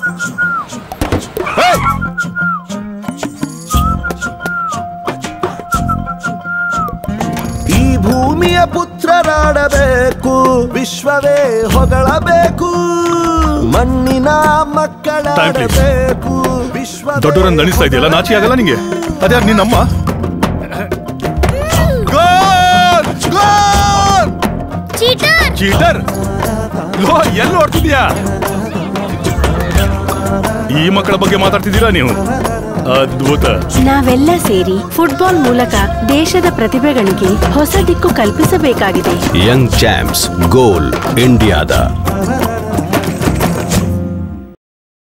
ಈ ಭೂಮಿಯ ಪುತ್ರರಾಡಬೇಕು ವಿಶ್ವವೇ ಹೊಗಳಬೇಕು ಮಣ್ಣಿನ ಮಕ್ಕಳಾಡಬೇಕು ವಿಶ್ವ ದೊಡ್ಡವರನ್ನ ದಣಿಸ್ತಾ ಇದೆಯಲ್ಲ ನಾಚಿ ಆಗಲ್ಲ ನಿಂಗೆ ಅದ್ಯಾರು ನಿನ್ನಮ್ಮ ಗೋಲ್! ಗೋಲ್! ಚೀಟರ್ ಲೋ ಎಲ್ಲಿ ಓಡ್ತಿದ್ಯಾ ಈ ಮಕ್ಕಳ ಬಗ್ಗೆ ಮಾತಾಡ್ತಿದ್ದೀರಾ ನೀವು ಅದ್ಭುತ ನಾವೆಲ್ಲ ಸೇರಿ ಫುಟ್ಬಾಲ್ ಮೂಲಕ ದೇಶದ ಪ್ರತಿಭೆಗಳಿಗೆ ಹೊಸ ದಿಕ್ಕು ಕಲ್ಪಿಸಬೇಕಾಗಿದೆ ಯಂಗ್ ಚಾಂಪ್ಸ್ ಗೋಲ್ ಇಂಡಿಯಾದ